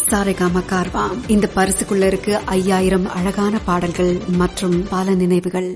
சாரேகாமா கார்வாம் இந்த பரிசுக்குள்ள இருக்கு ஐயாயிரம் அழகான பாடல்கள் மற்றும் பல நினைவுகள்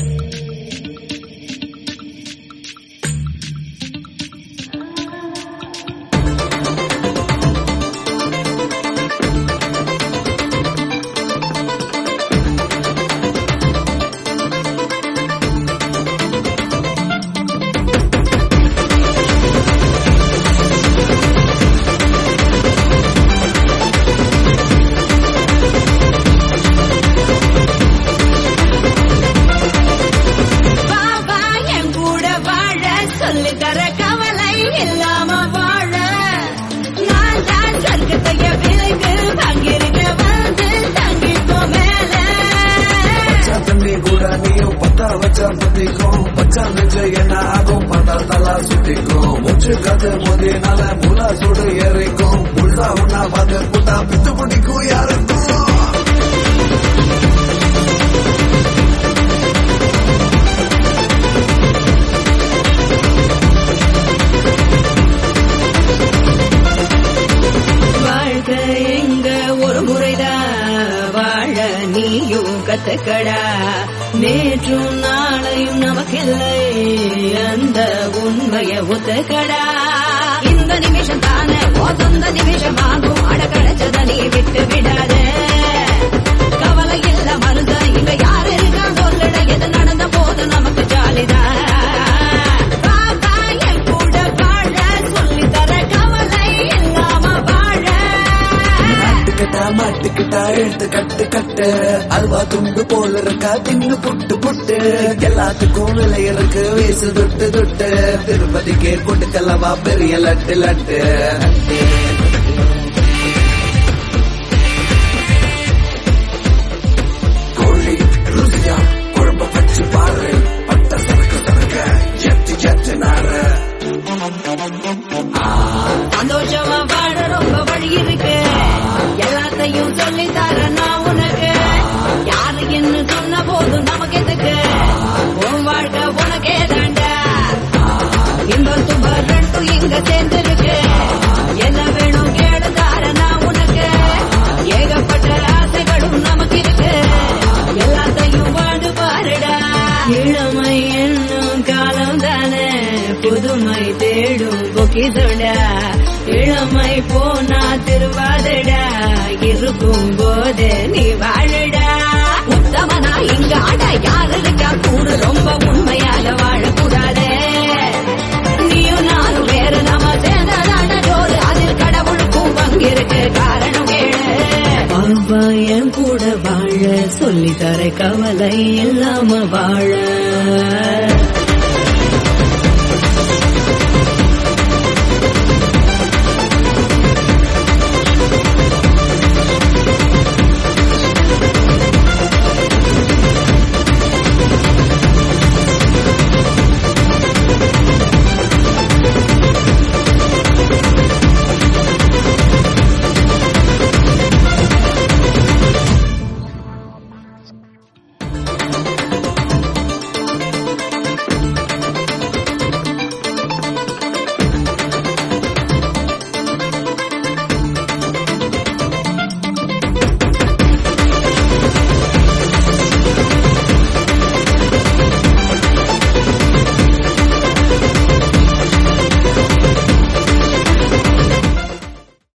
பாபா என் கூட வாழ சொல்லி தர கவலை இல்லாம வாழ நான் தான் சொர்க்கத்தைய விலைக்கு தங்கிருக்க வந்து தங்கிக்கோ மேல பச்சா தண்ணி கூட நீயும் பத்தா வச்சா பத்திக்கும் பச்சா நெஞ்சு என்ன ஆகும் பார்த்தா தலா சுத்திக்கும் மூச்சு காத்து மோதினால முலா சுடு ஏறிக்கும் முள்ளா உண்ணா பார்த்து புட்டா பித்து பிடிக்கும் யாருக்கும் வாழ்க்கை எங்க ஒரு முறைதான் வாழ நீயும் கத்துக்கடா நேற்றும் நாளையும் நமக்கில்லை அந்த உண்மைய ஒத்துக்கடா இந்த நிமிஷம் தானே ஓ சொந்த நிமிஷமாகும் அட கிடைச்சத நீ விட்டு விடாத கவலை இல்ல மனுஷன் இங்க யாரு இருக்கா சொல்லட எது நடந்த போது நமக்கு ஜாலிதான் பாப்பா என் கூட வாழ சொல்லி தர கவலை இல்லாம வாழ மாட்டுக்கிட்டா மாட்டுக்கிட்டா எழுத்து கட்டு கட்டு அல்வா துண்டு போல இருக்கா தின்னு புட்டு புட்டு எல்லாத்துக்கும் விலை இருக்கு வீசு துட்டு துட்டு திருப்பதிக்கே கொடுக்கலவா பெரிய லட்டு லட்டு கோழி ருசியா குழம்ப வச்சு பாரு பட்ட சரக்கு சரக்க எத்து எத்து நாரு சந்தோஷமா வாழ ரொம்ப வழி இருக்கு எல்லாத்தையும் சொல்லி தர நான் உனக்கு யாரு என்ன சொன்ன போது நமக்கு எதுக்கு உன் வாழ்க்கை உனக்கே தாண்டா இன்பம் துன்பம் ரெண்டும் இங்க சேர்ந்திருக்கு என்ன வேணும் கேளு தார நான் உனக்கு ஏகப்பட்ட ஆசைகளும் நமக்கு இருக்கு எல்லாத்தையும் வாழ்ந்து பாருடா இளமை என்னும் காலம் தானே புதுமை தேடும் பொக்கிதோடா இளமை போனா திருவாதடா இருக்கும் போது நீ வாழடா உத்தமனா இங்க ஆட யாரு இருக்கா கூறு ரொம்ப உண்மையால வாழக்கூடாதே நீயும் நானும் வேறு நாம சேர்ந்ததான ஜோறு அதில் கடவுளுக்கும் பங்கிருக்கு காரணம் கேளு பாபா என் கூட வாழ சொல்லி தர கவலை இல்லாம வாழ